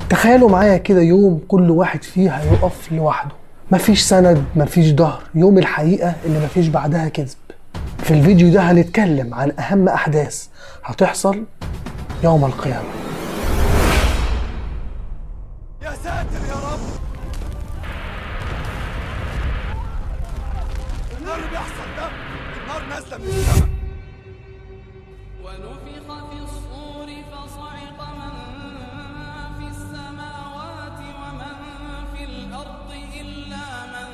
تخيلوا معايا كده يوم كل واحد فيه هيقف لوحده مفيش سند مفيش ظهر يوم الحقيقة اللي مفيش بعدها كذب في الفيديو ده هنتكلم عن أهم أحداث هتحصل يوم القيامة يا ساتر يا رب النار اللي بيحصل ده النار نازله من السماء ونفخ في الصور فصعق من في السماوات ومن في الأرض إلا من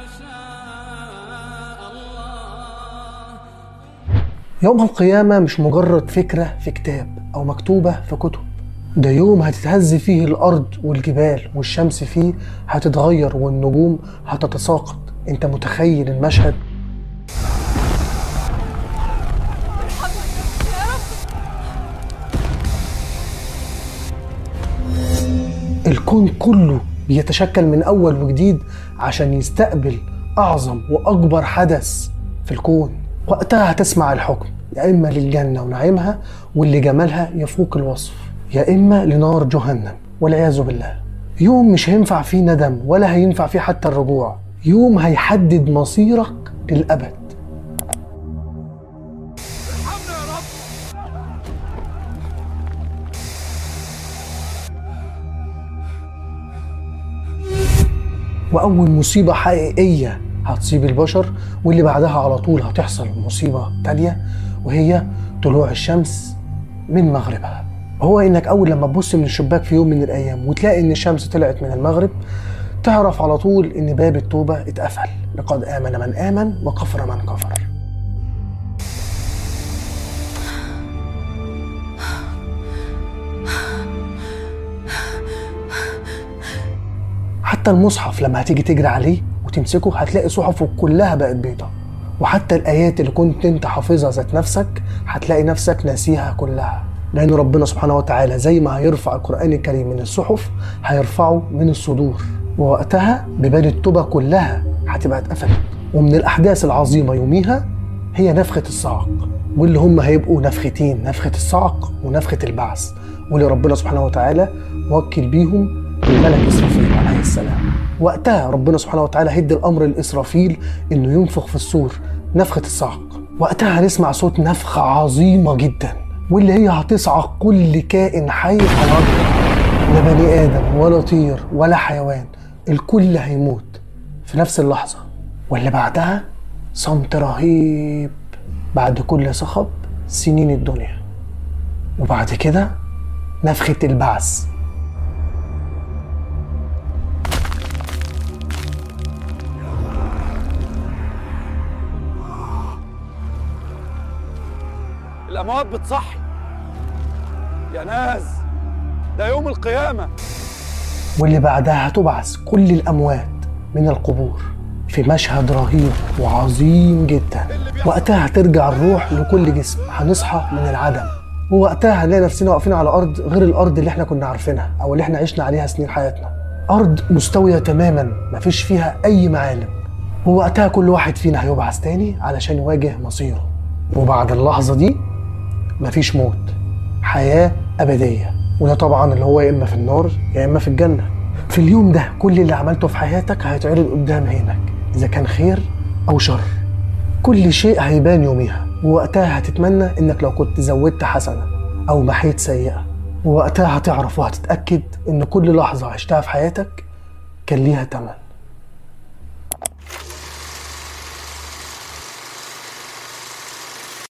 شاء الله يوم القيامة مش مجرد فكرة في كتاب أو مكتوبة في كتب ده يوم هتتهز فيه الأرض والجبال والشمس فيه هتتغير والنجوم هتتساقط أنت متخيل المشهد الكون كله بيتشكل من أول وجديد عشان يستقبل أعظم وأكبر حدث في الكون وقتها هتسمع الحكم يا إما للجنة ونعيمها واللي جمالها يفوق الوصف يا إما لنار جهنم والعياذ بالله يوم مش هينفع فيه ندم ولا هينفع فيه حتى الرجوع يوم هيحدد مصيرك للأبد ارحمنا يا رب وأول مصيبة حقيقية هتصيب البشر واللي بعدها على طول هتحصل مصيبة تانية وهي طلوع الشمس من مغربها هو إنك أول لما تبص من الشباك في يوم من الأيام وتلاقي إن الشمس طلعت من المغرب تعرف على طول إن باب التوبة اتقفل لقد آمن من آمن وكفر من كفر حتى المصحف لما هتيجي تجري عليه وتمسكه هتلاقي صحفه كلها بقت بيضة وحتى الآيات اللي كنت أنت حافظها ذات نفسك هتلاقي نفسك ناسيها كلها لأن ربنا سبحانه وتعالى زي ما هيرفع القرآن الكريم من الصحف هيرفعه من الصدور ووقتها بيبان التوبة كلها هتبقى اتقفلت ومن الأحداث العظيمة يوميها هي نفخة الصعق واللي هم هيبقوا نفختين نفخة الصعق ونفخة البعث واللي ربنا سبحانه وتعالى موكل بيهم الملك إسرافيل عليه السلام وقتها ربنا سبحانه وتعالى هدي الأمر لإسرافيل إنه ينفخ في الصور نفخة الصعق وقتها هنسمع صوت نفخة عظيمة جدا واللي هي هتصعق كل كائن حي على الأرض لا بني آدم ولا طير ولا حيوان الكل هيموت في نفس اللحظة واللي بعدها صمت رهيب بعد كل صخب سنين الدنيا وبعد كده نفخة البعث الاموات بتصحي يا ناس ده يوم القيامه واللي بعدها هتبعث كل الأموات من القبور في مشهد رهيب وعظيم جدا وقتها هترجع الروح لكل جسم هنصحى من العدم ووقتها هنلاقي نفسنا واقفين على أرض غير الأرض اللي احنا كنا عارفينها أو اللي احنا عشنا عليها سنين حياتنا أرض مستوية تماما مفيش فيها أي معالم ووقتها كل واحد فينا هيبعث تاني علشان يواجه مصيره وبعد اللحظة دي مفيش موت حياة أبدية وده طبعا اللي هو يا إما في النار يا إما في الجنة في اليوم ده كل اللي عملته في حياتك هيتعرض قدام عينك إذا كان خير أو شر كل شيء هيبان يوميها ووقتها هتتمنى إنك لو كنت زودت حسنة أو محيت سيئة ووقتها هتعرف وهتتأكد إن كل لحظة عشتها في حياتك كان ليها تمن